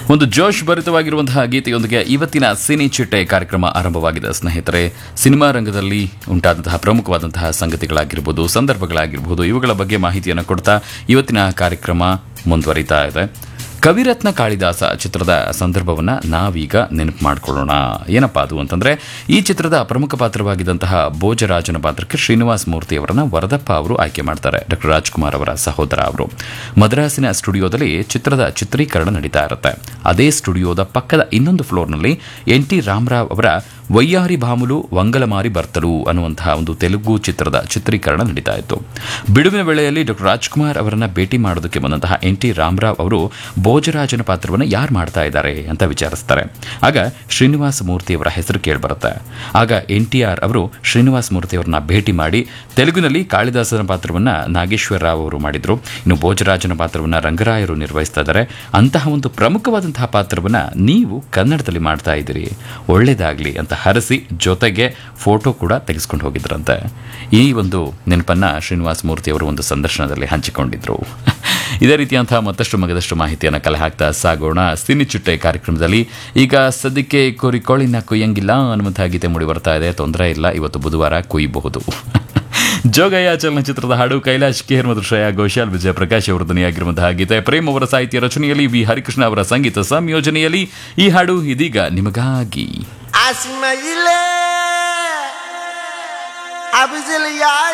ಒಂದು ಜೋಶ್ ಭರಿತವಾಗಿರುವಂತಹ ಗೀತೆಯೊಂದಿಗೆ ಇವತ್ತಿನ ಸಿನಿ ಚಿಟ್ಟೆ ಕಾರ್ಯಕ್ರಮ ಆರಂಭವಾಗಿದೆ ಸ್ನೇಹಿತರೆ ಸಿನಿಮಾ ರಂಗದಲ್ಲಿ ಉಂಟಾದಂತಹ ಪ್ರಮುಖವಾದಂತಹ ಸಂಗತಿಗಳಾಗಿರ್ಬೋದು ಸಂದರ್ಭಗಳಾಗಿರ್ಬೋದು ಇವುಗಳ ಬಗ್ಗೆ ಮಾಹಿತಿಯನ್ನು ಕೊಡ್ತಾ ಇವತ್ತಿನ ಕಾರ್ಯಕ್ರಮ ಮುಂದುವರಿತಾ ಇದೆ ಕವಿರತ್ನ ಕಾಳಿದಾಸ ಚಿತ್ರದ ಸಂದರ್ಭವನ್ನ ನಾವೀಗ ನೆನಪು ಮಾಡ್ಕೊಳ್ಳೋಣ ಏನಪ್ಪ ಅದು ಅಂತಂದ್ರೆ ಈ ಚಿತ್ರದ ಪ್ರಮುಖ ಪಾತ್ರವಾಗಿದ್ದಂತಹ ಭೋಜರಾಜನ ಪಾತ್ರಕ್ಕೆ ಶ್ರೀನಿವಾಸ್ ಮೂರ್ತಿ ಅವರನ್ನ ವರದಪ್ಪ ಅವರು ಆಯ್ಕೆ ಮಾಡ್ತಾರೆ ಡಾಕ್ಟರ್ ರಾಜ್ಕುಮಾರ್ ಅವರ ಸಹೋದರ ಅವರು ಮದ್ರಾಸಿನ ಸ್ಟುಡಿಯೋದಲ್ಲಿ ಚಿತ್ರದ ಚಿತ್ರೀಕರಣ ನಡೀತಾ ಇರುತ್ತೆ ಅದೇ ಸ್ಟುಡಿಯೋದ ಪಕ್ಕದ ಇನ್ನೊಂದು ಫ್ಲೋರ್ನಲ್ಲಿ ಎನ್ ಟಿ ರಾಮರಾವ್ ಅವರ ವಯ್ಯಾರಿ ಭಾಮುಲು ವಂಗಲಮಾರಿ ಬರ್ತಲು ಅನ್ನುವಂತಹ ಒಂದು ತೆಲುಗು ಚಿತ್ರದ ಚಿತ್ರೀಕರಣ ನಡೀತಾ ಇತ್ತು ಬಿಡುವಿನ ವೇಳೆಯಲ್ಲಿ ಡಾಕ್ಟರ್ ರಾಜ್ಕುಮಾರ್ ಅವರನ್ನ ಭೇಟಿ ಮಾಡೋದಕ್ಕೆ ಬಂದಂತಹ ಎನ್ ಟಿ ರಾಮರಾವ್ ಅವರು ಭೋಜರಾಜನ ಪಾತ್ರವನ್ನು ಯಾರು ಮಾಡ್ತಾ ಇದ್ದಾರೆ ಅಂತ ವಿಚಾರಿಸ್ತಾರೆ ಆಗ ಶ್ರೀನಿವಾಸ ಮೂರ್ತಿ ಅವರ ಹೆಸರು ಕೇಳಿಬರುತ್ತೆ ಆಗ ಎನ್ ಟಿ ಆರ್ ಅವರು ಶ್ರೀನಿವಾಸ ಮೂರ್ತಿ ಅವರನ್ನ ಭೇಟಿ ಮಾಡಿ ತೆಲುಗಿನಲ್ಲಿ ಕಾಳಿದಾಸನ ಪಾತ್ರವನ್ನ ನಾಗೇಶ್ವರ ರಾವ್ ಅವರು ಮಾಡಿದ್ರು ಇನ್ನು ಭೋಜರಾಜನ ಪಾತ್ರವನ್ನ ರಂಗರಾಯರು ನಿರ್ವಹಿಸ್ತಾ ಇದ್ದಾರೆ ಅಂತಹ ಒಂದು ಪ್ರಮುಖವಾದಂತಹ ಪಾತ್ರವನ್ನ ನೀವು ಕನ್ನಡದಲ್ಲಿ ಮಾಡ್ತಾ ಇದ್ದೀರಿ ಒಳ್ಳೇದಾಗ್ಲಿ ಅಂತ ಹರಸಿ ಜೊತೆಗೆ ಫೋಟೋ ಕೂಡ ತೆಗೆಸ್ಕೊಂಡು ಹೋಗಿದ್ರಂತೆ ಈ ಒಂದು ನೆನಪನ್ನ ಶ್ರೀನಿವಾಸ ಮೂರ್ತಿ ಅವರು ಒಂದು ಸಂದರ್ಶನದಲ್ಲಿ ಹಂಚಿಕೊಂಡಿದ್ರು ಇದೇ ರೀತಿಯಂತಹ ಮತ್ತಷ್ಟು ಮಗದಷ್ಟು ಮಾಹಿತಿಯನ್ನು ಕಲೆ ಹಾಕ್ತಾ ಸಾಗೋಣ ಸಿನಿ ಚಿಟ್ಟೆ ಕಾರ್ಯಕ್ರಮದಲ್ಲಿ ಈಗ ಸದ್ಯಕ್ಕೆ ಕೋರಿಕೊಳ್ಳಿನ ಕೊಯ್ಯಂಗಿಲ್ಲ ಅನ್ನುವಂತಹ ಗೀತೆ ಮೂಡಿ ಬರ್ತಾ ಇದೆ ತೊಂದರೆ ಇಲ್ಲ ಇವತ್ತು ಬುಧವಾರ ಕೊಯ್ಯಬಹುದು ಜೋಗಯ್ಯ ಚಲನಚಿತ್ರದ ಹಾಡು ಕೈಲಾಶ್ ಕೇರ್ ಮತ್ತು ಶ್ರೇಯಾ ಘೋಷಾಲ್ ವಿಜಯ ಪ್ರಕಾಶ್ ಅವರ ಧ್ವನಿಯಾಗಿರುವಂತಹ ಗೀತೆ ಪ್ರೇಮ್ ಅವರ ಸಾಹಿತ್ಯ ರಚನೆಯಲ್ಲಿ ವಿ ಹರಿಕೃಷ್ಣ ಅವರ ಸಂಗೀತ ಸಂಯೋಜನೆಯಲ್ಲಿ ಈ ಹಾಡು ಇದೀಗ ನಿಮಗಾಗಿ Asmaile Abizilia